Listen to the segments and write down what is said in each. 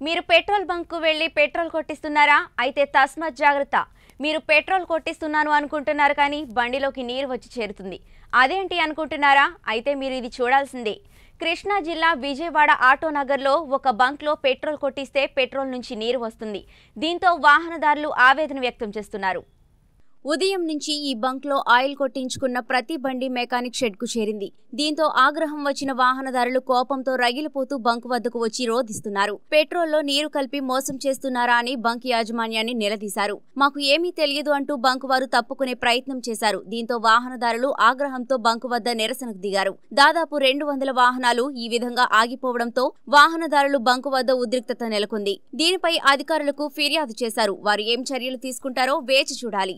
మీరు పెట్రోల్ బంక్కు వెళ్లి పెట్రోల్ కొట్టిస్తున్నారా అయితే తస్మత్ జాగ్రత్త మీరు పెట్రోల్ కొట్టిస్తున్నాను అనుకుంటున్నారు కానీ బండిలోకి నీరు వచ్చి చేరుతుంది అదేంటి అనుకుంటున్నారా అయితే మీరు ఇది చూడాల్సిందే కృష్ణా జిల్లా విజయవాడ ఆటో నగర్లో ఒక బంక్లో పెట్రోల్ కొట్టిస్తే పెట్రోల్ నుంచి నీరు వస్తుంది దీంతో వాహనదారులు ఆవేదన వ్యక్తం చేస్తున్నారు ఉదయం నుంచి ఈ బంక్లో ఆయిల్ కొట్టించుకున్న ప్రతి బండి మెకానిక్ షెడ్కు చేరింది దీంతో ఆగ్రహం వచ్చిన వాహనదారులు కోపంతో రగిలిపోతూ బంక్ వద్దకు వచ్చి రోధిస్తున్నారు పెట్రోల్లో నీరు కలిపి మోసం చేస్తున్నారా అని బంక్ యాజమాన్యాన్ని నిలదీశారు మాకు ఏమీ తెలియదు అంటూ బంక్ వారు తప్పుకునే ప్రయత్నం చేశారు దీంతో వాహనదారులు ఆగ్రహంతో బంక్ వద్ద నిరసనకు దిగారు దాదాపు రెండు వందల వాహనాలు ఈ విధంగా ఆగిపోవడంతో వాహనదారులు బంకు వద్ద ఉద్రిక్తత నెలకొంది దీనిపై అధికారులకు ఫిర్యాదు చేశారు వారు ఏం చర్యలు తీసుకుంటారో వేచి చూడాలి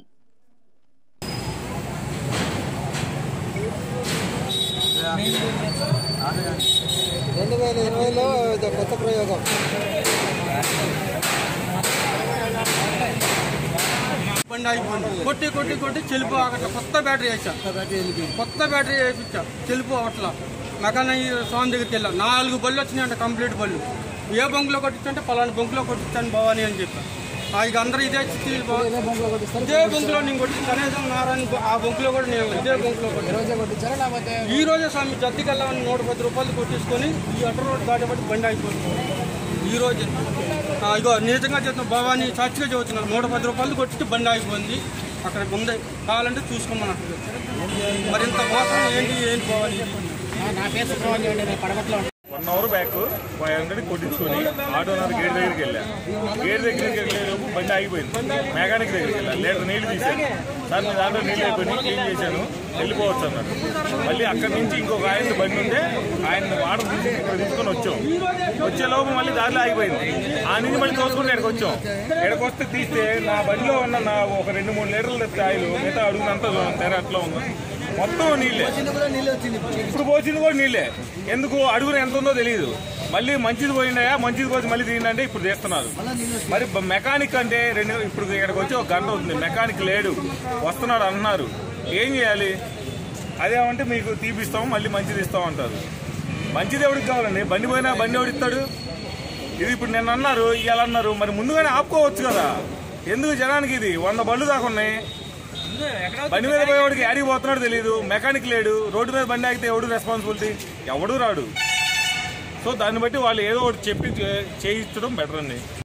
రెండు వేల ఇరవైలో ఇది కొత్త ప్రయోగం బండి ఆగిపోయింది కొట్టి కొట్టి కొట్టి చెలుపు ఆగట్ల కొత్త బ్యాటరీ వేసా కొత్త బ్యాటరీ వేయించా చెలుపు అవట్ల మెకానిక్ స్వామి దగ్గరికి వెళ్ళా నాలుగు బళ్ళు వచ్చినాయంట కంప్లీట్ బళ్ళు ఏ బంకులో కొట్టించంటే పలానా బంకులో కొట్టించాను భవాని అని చెప్పా ఆ ఇక అందరూ ఇదే స్టీల్ బా- ఇదే బంకులో నేను కొట్టి కనీసం నారాయణ బొ- ఆ బంకులో కూడా నేను ఇదే బంకులో కొట్టి రోజే కొట్టించారా లేకపోతే ఈ రోజే స్వామి జద్దికి వెళ్ళామని నూట పది రూపాయలు కొట్టించుకొని ఈ అటర్ రోడ్ దాటబట్టి బండి అయిపోతుంది ఈ రోజే ఆ, ఇగో నిజంగా చెప్తున్నా భవానీ సాక్షిగా చెబుతున్నాను నూట పది రూపాయలు కొట్టి బండి ఆగిపోయింది అక్కడ ఉంది కావాలంటే చూసుకోమని అక్కడ మరి ఇంత మోసం ఏంటి ఏంటి భవానీ నా పేరు సుబ్రహ్మణ్యం అండి నేను పడగట్లో one hour back five hundred కొట్టించుకొని ఆటో నాది గేట్ దగ్గరికి వెళ్ళా గేట్ దగ్గరికి వెళ్ళేలోపు బండి ఆగిపోయింది మెకానిక్ దగ్గరికి వెళ్ళా లీటర్ నీళ్లు తీసాను సార్ మీ దాంట్లో నీళ్ళు అయిపోయి క్లీన్ చేశాను వెళ్ళిపోవచ్చు అన్నారు మళ్ళీ అక్కడి నుంచి ఇంకొక ఆయన బండి ఉంటే ఆయన వాటర్ తీసి ఇక్కడ తీసుకొని వచ్చాం వచ్చే లోపు మళ్ళీ దారిలో ఆగిపోయింది ఆ నుంచి మళ్ళీ తోసుకుంటే ఇక్కడికి వచ్చాం ఇక్కడికి వస్తే తీస్తే నా బండిలో ఉన్న నా ఒక రెండు మూడు లీటర్లు తెస్తే ఆయిల్ మిగతా అడుగునంతా తెర అట్లా ఉంది మొత్తం నీళ్ళే ఇప్పుడు పోసింది కూడా నీళ్ళే ఎందుకు అడుగున ఎంత ఉందో తెలియదు మళ్ళీ మంచిది పోయిందయా మంచిది పోసి మళ్ళీ తీయండి ఇప్పుడు తీస్తున్నారు మరి బ- మెకానిక్ అంటే రెండు ఇప్పుడు ఇక్కడికి వచ్చి ఒక గంట అవుతుంది మెకానిక్ లేడు వస్తున్నాడు అంటున్నారు ఏం చేయాలి అదేమంటే మీకు తీపిస్తాం మళ్ళీ మంచిది ఇస్తాం అంటారు మంచిది ఎవరికి కావాలండి బండి పోయినా బండి ఎవడిస్తాడు ఇది ఇప్పుడు నేను అన్నారు ఇవాళ అన్నారు మరి ముందుగానే ఆపుకోవచ్చు కదా ఎందుకు జనానికి ఇది వంద బళ్ళు దాకా ఉన్నాయి బండి మీద పోయేవాడికి యాడికి పోతున్నాడు తెలియదు మెకానిక్ లేడు రోడ్డు మీద బండి ఆగితే ఎవడు రెస్పాన్సిబిలిటీ ఎవడు రాడు సో దాన్ని బట్టి వాళ్ళు ఏదో ఒకటి చెప్పి చే- చేయించడం బెటర్ అండి